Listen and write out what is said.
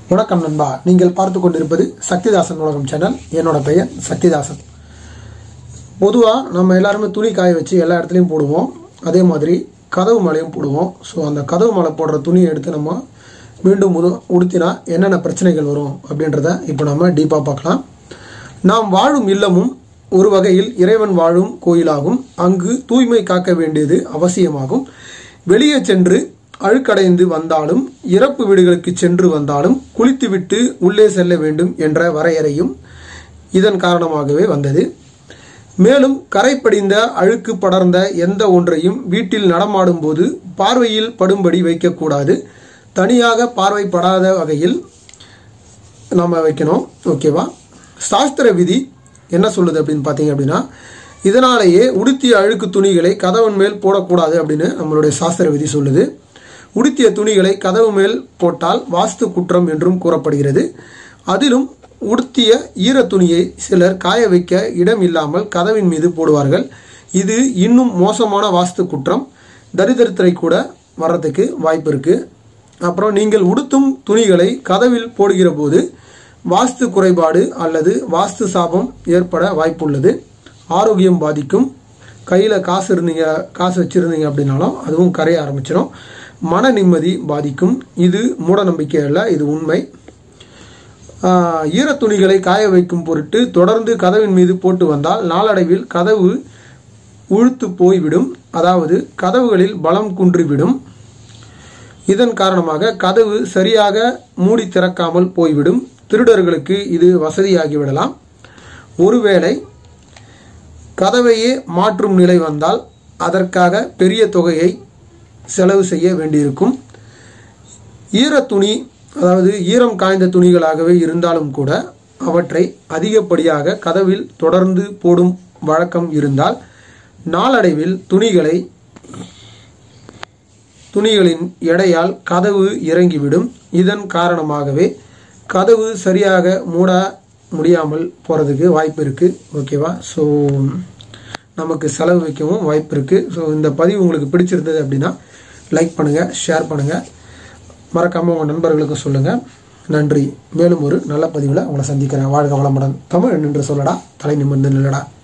வணக்கம் நண்பா நீங்கள் பார்த்து கொண்டிருப்பது சக்திதாசன் உலகம் சேனல் என்னோட பெயர் சக்திதாசன் பொதுவாக நம்ம எல்லாருமே துணி காய வச்சு எல்லா இடத்துலையும் போடுவோம் அதே மாதிரி கதவு மலையும் போடுவோம் ஸோ அந்த கதவு மலை போடுற துணியை எடுத்து நம்ம மீண்டும் உது உடுத்தினா என்னென்ன பிரச்சனைகள் வரும் அப்படின்றத இப்போ நம்ம டீப்பாக பார்க்கலாம் நாம் வாழும் இல்லமும் ஒரு வகையில் இறைவன் வாழும் கோயிலாகும் அங்கு தூய்மை காக்க வேண்டியது அவசியமாகும் வெளியே சென்று அழுக்கடைந்து வந்தாலும் இறப்பு வீடுகளுக்கு சென்று வந்தாலும் குளித்துவிட்டு உள்ளே செல்ல வேண்டும் என்ற வரையறையும் இதன் காரணமாகவே வந்தது மேலும் கரை படிந்த அழுக்கு படர்ந்த எந்த ஒன்றையும் வீட்டில் நடமாடும் போது பார்வையில் படும்படி வைக்கக்கூடாது தனியாக பார்வைப்படாத வகையில் நம்ம வைக்கணும் ஓகேவா சாஸ்திர விதி என்ன சொல்லுது அப்படின்னு பார்த்தீங்க அப்படின்னா இதனாலேயே உடுத்திய அழுக்கு துணிகளை கதவன் மேல் போடக்கூடாது அப்படின்னு நம்மளுடைய சாஸ்திர விதி சொல்லுது உடுத்திய துணிகளை கதவு மேல் போட்டால் வாஸ்து குற்றம் என்றும் கூறப்படுகிறது அதிலும் உடுத்திய ஈர துணியை சிலர் காய வைக்க இடம் இல்லாமல் கதவின் மீது போடுவார்கள் இது இன்னும் மோசமான வாஸ்து குற்றம் தரித்திரத்தை கூட வர்றதுக்கு வாய்ப்பு இருக்கு அப்புறம் நீங்கள் உடுத்தும் துணிகளை கதவில் போடுகிற போது வாஸ்து குறைபாடு அல்லது வாஸ்து சாபம் ஏற்பட வாய்ப்புள்ளது ஆரோக்கியம் பாதிக்கும் கையில் காசு இருந்தீங்க காசு வச்சுருந்தீங்க அப்படின்னாலும் அதுவும் கரைய ஆரம்பிச்சிடும் மன நிம்மதி பாதிக்கும் இது மூட நம்பிக்கை அல்ல இது உண்மை ஆஹ், ஈரத் துணிகளை காய வைக்கும் பொருட்டு தொடர்ந்து கதவின் மீது போட்டு வந்தால் நாளடைவில் கதவு உழுத்து போய்விடும் அதாவது கதவுகளில் பலம் குன்றிவிடும் இதன் காரணமாக கதவு சரியாக மூடி திறக்காமல் போய்விடும் திருடர்களுக்கு இது வசதியாகிவிடலாம் ஒருவேளை கதவையே மாற்றும் நிலை வந்தால் அதற்காக பெரிய தொகையை செலவு செய்ய வேண்டியிருக்கும் ஈரத் துணி அதாவது ஈரம் காய்ந்த துணிகளாகவே இருந்தாலும் கூட அவற்றை அதிகப்படியாக கதவில் தொடர்ந்து போடும் வழக்கம் இருந்தால் நாளடைவில் துணிகளை துணிகளின் எடையால் கதவு இறங்கிவிடும் இதன் காரணமாகவே கதவு சரியாக மூட முடியாமல் போகிறதுக்கு வாய்ப்பு இருக்குது ஓகேவா ஸோ நமக்கு செலவு வைக்கவும் வாய்ப்பு இருக்குது ஸோ இந்த பதிவு உங்களுக்கு பிடிச்சிருந்தது அப்படின்னா லைக் பண்ணுங்கள் ஷேர் பண்ணுங்கள் மறக்காமல் உங்கள் நண்பர்களுக்கும் சொல்லுங்கள் நன்றி மேலும் ஒரு நல்ல பதிவில் உங்களை சந்திக்கிறேன் வாழ்க வளமுடன் தமிழ் நின்று சொல்லடா தலை நிமிர்ந்து நில்லடா